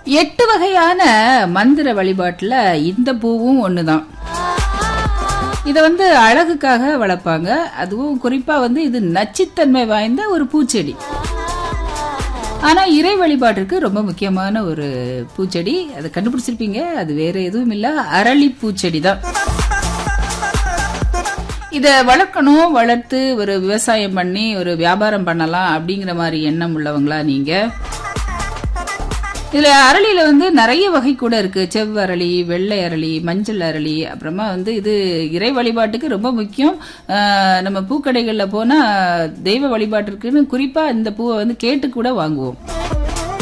எட்டு வகையான மந்திர வழிபாட்டுல இந்த பூவும் ஒண்ணுதான் இத வந்து அழகுக்காக வளர்ப்பாங்க அதுவும் குறிப்பா வந்து இது நச்சுத்தன்மை வாய்ந்த ஒரு பூச்செடி ஆனா இறை வழிபாட்டிற்கு ரொம்ப முக்கியமான ஒரு பூச்செடி அதை கண்டுபிடிச்சிருப்பீங்க அது வேற எதுவும் இல்ல அரளி பூச்செடி தான் இத வளர்க்கணும் வளர்த்து ஒரு விவசாயம் பண்ணி ஒரு வியாபாரம் பண்ணலாம் அப்படிங்கிற மாதிரி எண்ணம் உள்ளவங்களா நீங்க இதுல அரளியில வந்து நிறைய வகை கூட இருக்கு செவ்வரளி வெள்ளை அரளி மஞ்சள் அரளி அப்புறமா வந்து இது இறை வழிபாட்டுக்கு ரொம்ப முக்கியம் ஆஹ் நம்ம பூக்கடைகள்ல போனா தெய்வ வழிபாட்டிற்குன்னு குறிப்பா இந்த பூவை வந்து கேட்டு கூட வாங்குவோம்